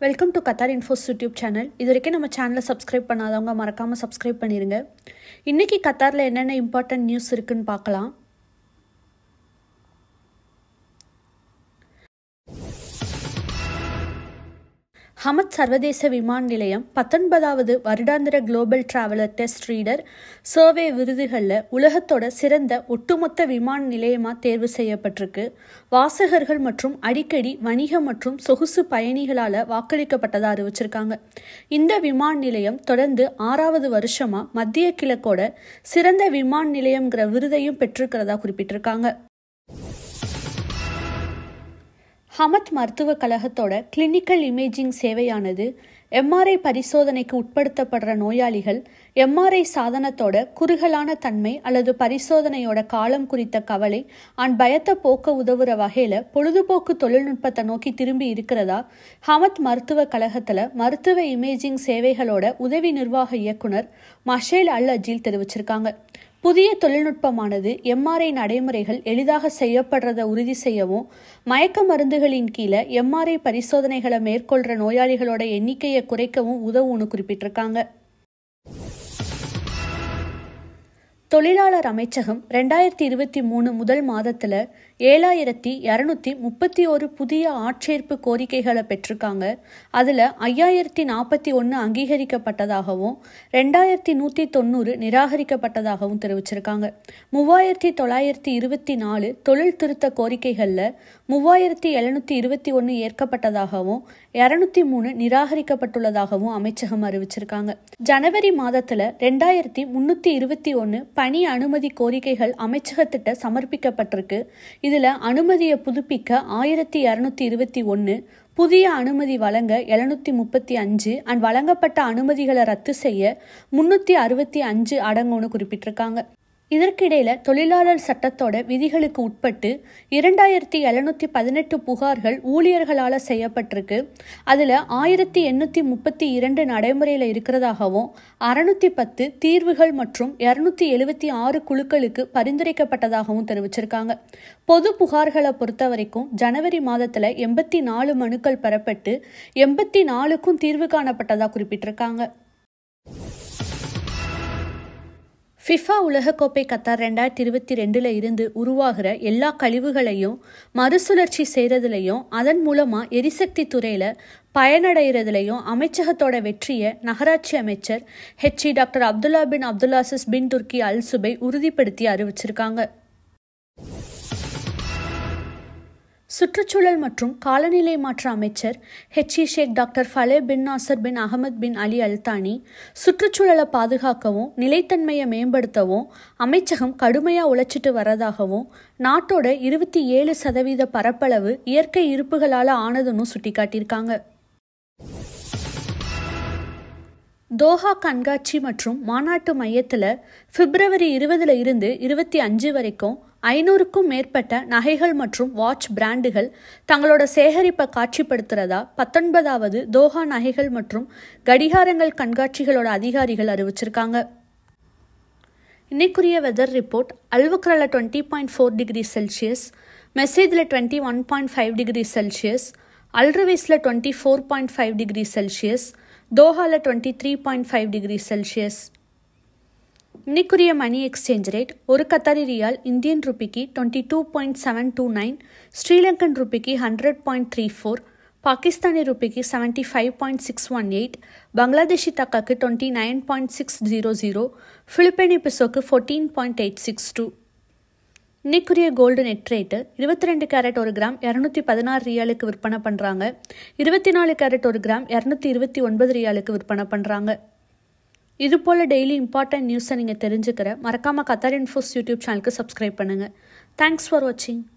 welcome to Qatar infos YouTube channel இது வரைக்கும் நம்ம சேனலை சப்ஸ்கிரைப் பண்ணாதவங்க மறக்காமல் சப்ஸ்கிரைப் பண்ணிடுங்க இன்றைக்கி கத்தாரில் என்னென்ன இம்பார்ட்டன்ட் நியூஸ் இருக்குன்னு பார்க்கலாம் ஹமத் சர்வதேச விமான நிலையம் பத்தொன்பதாவது வருடாந்திர global traveller test reader survey விருதுகளில் உலகத்தோட சிறந்த ஒட்டுமொத்த விமான நிலையமாக தேர்வு செய்யப்பட்டிருக்கு வாசகர்கள் மற்றும் அடிக்கடி வணிக மற்றும் சொகுசு பயணிகளால் வாக்களிக்கப்பட்டதாக அறிவிச்சிருக்காங்க இந்த விமான நிலையம் தொடர்ந்து ஆறாவது வருஷமாக மத்திய கிழக்கோட சிறந்த விமான நிலையம்ங்கிற விருதையும் பெற்றிருக்கிறதா குறிப்பிட்டிருக்காங்க ஹமத் மருத்துவக் கழகத்தோட கிளினிக்கல் இமேஜிங் சேவையானது எம்ஆர்ஐ பரிசோதனைக்கு உட்படுத்தப்படுற நோயாளிகள் எம்ஆர்ஐ சாதனத்தோட குறுகலான தன்மை அல்லது பரிசோதனையோட காலம் குறித்த கவலை அண்ட் பயத்தை போக்க உதவுற வகையில் பொழுதுபோக்கு தொழில்நுட்பத்தை நோக்கி திரும்பி இருக்கிறதா ஹமத் மருத்துவக் கழகத்தில் மருத்துவ இமேஜிங் சேவைகளோட உதவி நிர்வாக இயக்குனர் மஷேல் அல் அஜீல் தெரிவிச்சிருக்காங்க புதிய தொழில்நுட்பமானது எம்ஆர்ஐ நடைமுறைகள் எளிதாக செய்யப்படுறதை உறுதி செய்யவும் மயக்க மருந்துகளின் கீழே எம்ஆர்ஐ பரிசோதனைகளை மேற்கொள்கிற நோயாளிகளோட எண்ணிக்கையை குறைக்கவும் உதவும்னு குறிப்பிட்டிருக்காங்க தொழிலாளர் அமைச்சகம் ரெண்டாயிரத்தி இருபத்தி மூணு முதல் மாதத்தில் ஏழாயிரத்தி இரநூத்தி முப்பத்தி ஒரு புதிய ஆட்சேர்ப்பு கோரிக்கைகளை பெற்றிருக்காங்க அதில் ஐயாயிரத்தி நாற்பத்தி ஒன்று அங்கீகரிக்கப்பட்டதாகவும் ரெண்டாயிரத்தி நூற்றி தொண்ணூறு நிராகரிக்கப்பட்டதாகவும் தெரிவிச்சிருக்காங்க மூவாயிரத்தி தொள்ளாயிரத்தி இருபத்தி நாலு தொழில் திருத்த கோரிக்கைகளில் மூவாயிரத்தி எழுநூற்றி இருபத்தி ஒன்று ஏற்கப்பட்டதாகவும் இரநூத்தி மூணு நிராகரிக்கப்பட்டுள்ளதாகவும் அமைச்சகம் அறிவிச்சிருக்காங்க ஜனவரி மாதத்தில் ரெண்டாயிரத்தி முன்னூற்றி இருபத்தி ஒன்று பணி அனுமதி கோரிக்கைகள் அமைச்சகத்திட்ட சமர்ப்பிக்கப்பட்டிருக்கு இதில் அனுமதியை புதுப்பிக்க ஆயிரத்தி இரநூத்தி இருபத்தி ஒன்று புதிய அனுமதி வழங்க எழுநூத்தி முப்பத்தி அஞ்சு அண்ட் வழங்கப்பட்ட அனுமதிகளை ரத்து செய்ய முன்னூற்றி அறுபத்தி அஞ்சு அடங்கும்னு குறிப்பிட்டிருக்காங்க இதற்கிடையில தொழிலாளர் சட்டத்தோட விதிகளுக்கு உட்பட்டு இரண்டாயிரத்தி எழுநூத்தி பதினெட்டு புகார்கள் ஊழியர்களால் செய்யப்பட்டிருக்கு அதில் ஆயிரத்தி எண்ணூற்றி முப்பத்தி இரண்டு நடைமுறையில் இருக்கிறதாகவும் அறுநூத்தி பத்து தீர்வுகள் மற்றும் இரநூத்தி எழுபத்தி ஆறு குழுக்களுக்கு பரிந்துரைக்கப்பட்டதாகவும் தெரிவிச்சிருக்காங்க பொது புகார்களை பொறுத்த வரைக்கும் ஜனவரி மாதத்தில் எண்பத்தி நாலு மனுக்கள் பெறப்பட்டு எண்பத்தி நாலுக்கும் தீர்வு காணப்பட்டதாக குறிப்பிட்டிருக்காங்க ஃபிஃபா உலகக்கோப்பை கத்தார் ரெண்டாயிரத்தி இருபத்தி ரெண்டில் இருந்து உருவாகிற எல்லா கழிவுகளையும் மறுசுழற்சி செய்கிறதுலையும் அதன் மூலமாக எரிசக்தி துறையில் பயனடைகிறதுலையும் அமைச்சகத்தோட வெற்றியை நகராட்சி அமைச்சர் HE doctor Abdullah bin Abdulaziz bin Turki Al Subai உறுதிப்படுத்தி அறிவிச்சிருக்காங்க சுற்றுச்சூழல் மற்றும் காலநிலை மாற்ற அமைச்சர் HE Sheikh doctor Faleh bin Nasser bin Ahmed bin Ali Al Thani சுற்றுச்சூழலை பாதுகாக்கவும் நிலைத்தன்மையை மேம்படுத்தவும் அமைச்சகம் கடுமையாக உழைச்சிட்டு வரதாகவும் நாட்டோட இருபத்தி ஏழு சதவீத பரப்பளவு இயற்கை இருப்புகளால் ஆனதுன்னு சுட்டிக்காட்டியிருக்காங்க தோஹா கண்காட்சி மற்றும் மாநாட்டு மையத்தில் பிப்ரவரி இருபதுல இருந்து இருபத்தி அஞ்சு வரைக்கும் ஐநூறுக்கும் மேற்பட்ட நகைகள் மற்றும் வாட்ச் பிராண்டுகள் தங்களோட சேகரிப்பை காட்சிப்படுத்துறதா பத்தொன்பதாவது தோஹா நகைகள் மற்றும் கடிகாரங்கள் கண்காட்சிகளோட அதிகாரிகள் அறிவிச்சிருக்காங்க இன்னைக்குரிய வெதர் ரிப்போர்ட் அல்வக்ரால twenty point four degree Celsius மெசேஜில் twenty one point five degree Celsius அல்ட்ரவேஸில் twenty four point five degree Celsius தோஹாவில் twenty three point five degree Celsius இன்னைக்குரிய மணி எக்ஸ்சேஞ்ச் ரேட் ஒரு கத்தாரி ரியால் இந்தியன் ருபிக்கு twenty two point seven two nine Sri Lankan ருபிக்கு hundred point three four Pakistani ருபிக்கு seventy five point six one eight Bangladeshi தக்காக்கு twenty nine point six zero zero Philippine பிசோக்கு fourteen point eight six two இன்னைக்குரிய gold net rate இருபத்தி ரெண்டு carrot ஒரு gram இரநூத்தி பதினாறு ரியாலுக்கு விற்பனை பண்ணுறாங்க இருபத்தி நாலு கேரட் ஒரு கிராம் இரநூத்தி இருபத்தி ஒன்பது ரியாலுக்கு விற்பனை பண்ணுறாங்க இது போல் டெய்லி இம்பார்ட்டன்ட் நியூஸை நீங்கள் தெரிஞ்சுக்கிற மறக்காமல் கத்தார் இன்ஃபோஸ் யூடியூப் சேனலுக்கு சப்ஸ்கிரைப் பண்ணுங்கள் தேங்க்ஸ் ஃபார் வாட்சிங்